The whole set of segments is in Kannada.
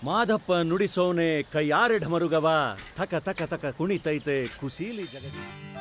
ಮಾದಪ್ಪ ನುಡಿಸೋನೆ ಕೈಯಾರೆ ಢಮರುಗವ ತಕ ತಕ ತಕ ಕುಣಿತೈತೆ ಕುಸೀಲಿ ಜಗತಿ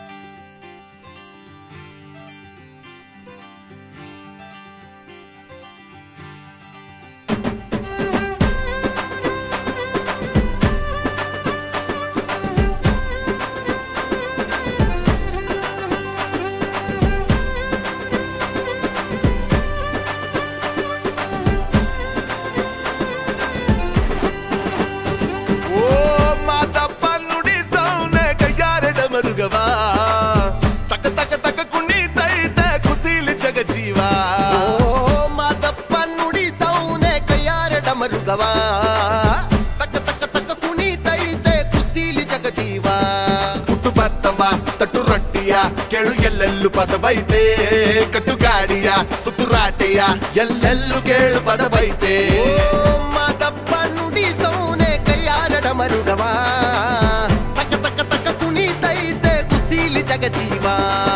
ಓ ಮಾತಪ್ಪ ನುಡಿಸೌನೆ ಕೈಯಾರೆಡ ಮರುಗವ ತಕ ತಕ ತಕ ಕುಣಿತೈತೆ ಕುಸೀಲಿ ಜಗಜೀವ ಓ ಮಾದಪ್ಪ ನುಡಿ ಸೌನೆ ಕೈಯಾರಡ ಮರುಗವ ತಕ್ಕ ತಕ್ಕ ತಕ್ಕ ಕುಣಿತೈತೆ ಕುಸೀಲಿ ಜಗಜೀವ ಪುಟ್ಟು ಬತ್ತವ ತಟ್ಟು ರೊಟ್ಟಿಯ ಕೆಳು ಎಲ್ಲೆಲ್ಲೂ ಪದವೈತೆ ಕಟ್ಟು ಗಾಡಿಯ ಸುತ್ತುರಾಟೆಯ ಎಲ್ಲೆಲ್ಲೂ ಕೇಳು ಪದವೈತೆ ಓ ಮಾದಪ್ಪ ನುಡಿ ಸೌನೆ ಕೈಯಾರಡ ಮರುಗವ ತಕ್ಕ ತಕ್ಕ ತಕ್ಕ ಕುಣಿತೈತೆ ಕುಸೀಲಿ ಜಗಜೀವ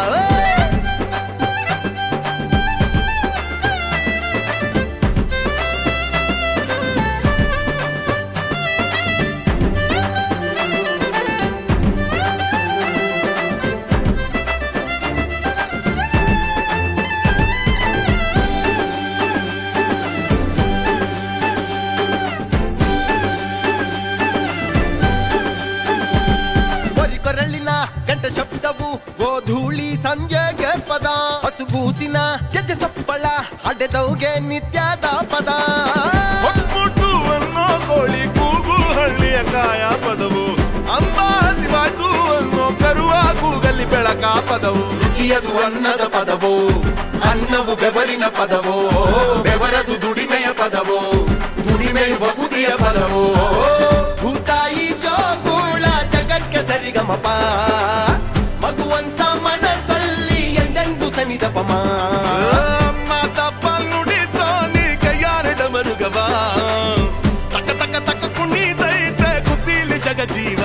ಬರಿ ಕೊರಳಿನ ಗಂಟ ಶಬ್ದವು ಗೋಧೂಳಿ ಸಂಜೆಗೆ ಪದ ಹಸುಗೂಸಿನ ಗೆಜ್ಜೆ ಸಪ್ಪಳ ಹಡೆದವ್ಗೆ ನಿತ್ಯದ ಪದ ಹೊತ್ಮುಟ್ಟು ಅನ್ನೋ ಕೋಳಿ ಕೂಗು ಹಳ್ಳಿಯ ಕಾಯ ಪದವು ಅಂಬ ಹಸಿವಾಯ್ತು ಅನ್ನೋ ಕರುವ ಕೂಗಲ್ಲಿ ಬೆಳಕ ಪದವು ರುಚಿಯದು ಅನ್ನದ ಪದವು ಅನ್ನವು ಬೆವರಿನ ಪದವು ಬೆವರದು ದುಡಿಮೆಯ ಪದವು ದುಡಿಮೆಯು ಬಹುದಿಯ ಪದವು ಭೂತಾಯಿ ಜೋಗೂಳ ಜಗಕ್ಕೆ ಸರಿಗಮಪ ಮಗುವಂತ ಮನಸ್ಸಲ್ಲಿ ಎಂದೆಂದು ಸನಿದ ಪಮ ಮಾತಪ್ಪ ನುಡಿಸೋ ನೀ ಕೈಯಾರೆಡ ಮರುಗವ ತಕ ತಕ ತಕ ಕುಣಿತೈತೆ ಕುಸೀಲಿ ಜಗಜೀವ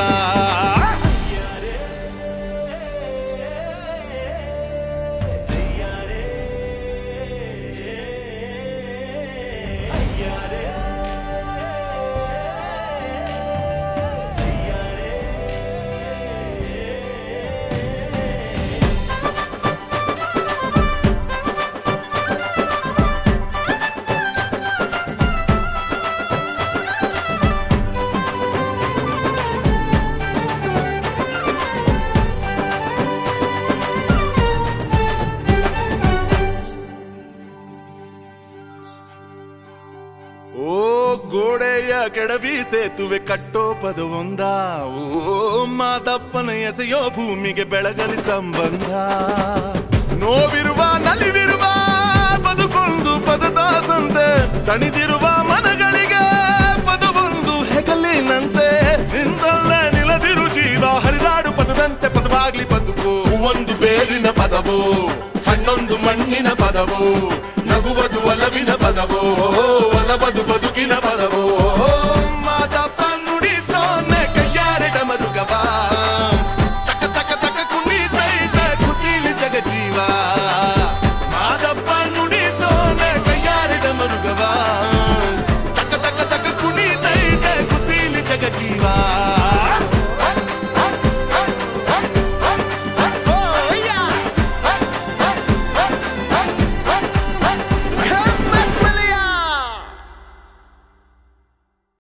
ಓ ಗೋಡೆಯ ಕೆಡವಿ ಸೇತುವೆ ಕಟ್ಟೋ ಪದವೊಂದ ಓ ಮಾದಪ್ಪನ ಎಸೆಯೋ ಭೂಮಿಗೆ ಬೆಳಗಲಿ ಸಂಬಂಧ ನೋವಿರುವ ನಲಿವಿರುವ ಬದುಕೊಂದು ಪದದ ಸಂತೆ ತಣಿದಿರುವ ಮನಗಳಿಗೆ ಪದವೊಂದು ಹೆಗಲಿನಂತೆ ನಿಂತಲ್ಲೇ ನಿಲದಿರು ಜೀವ ಹರಿದಾಡು ಪದದಂತೆ ಪದವಾಗ್ಲಿ ಬದುಕು ಒಂದು ಬೇರಿನ ಪದವು ಹಣ್ಣೊಂದು ಮಣ್ಣಿನ ಪದವು ನಗುವುದು ಒಲವಿನ ಪದವು ಒಲವದು